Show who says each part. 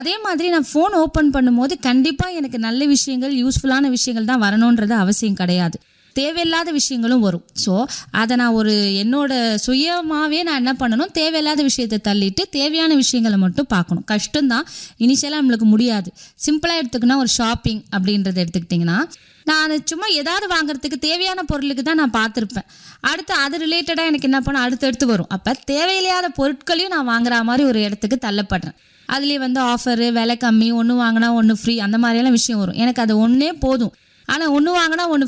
Speaker 1: அதே மாதிரி நான் ஃபோன் ஓப்பன் பண்ணும்போது கண்டிப்பாக எனக்கு நல்ல விஷயங்கள் யூஸ்ஃபுல்லான விஷயங்கள் தான் வரணுன்றது அவசியம் கிடையாது தேவையில்லாத விஷயங்களும் வரும் ஸோ அதை நான் ஒரு என்னோட சுயமாகவே நான் என்ன பண்ணணும் தேவையில்லாத விஷயத்தை தள்ளிட்டு தேவையான விஷயங்களை மட்டும் பார்க்கணும் கஷ்டம்தான் இனிஷியலாக நம்மளுக்கு முடியாது சிம்பிளாக எடுத்துக்கினா ஒரு ஷாப்பிங் அப்படின்றத எடுத்துக்கிட்டிங்கன்னா நான் சும்மா ஏதாவது வாங்குறதுக்கு தேவையான பொருளுக்கு தான் நான் பார்த்துருப்பேன் அடுத்து அது ரிலேட்டடாக எனக்கு என்ன பண்ண அடுத்தடுத்து வரும் அப்போ தேவையில்லாத பொருட்களையும் நான் வாங்குற மாதிரி ஒரு இடத்துக்கு தள்ளப்படுறேன் அதுலேயே வந்து ஆஃபரு விலை கம்மி ஒன்று வாங்கினா ஒன்று ஃப்ரீ அந்த மாதிரியெல்லாம் விஷயம் வரும் எனக்கு அது ஒன்றே போதும் ஆனால் ஒன்று வாங்கினா ஒன்று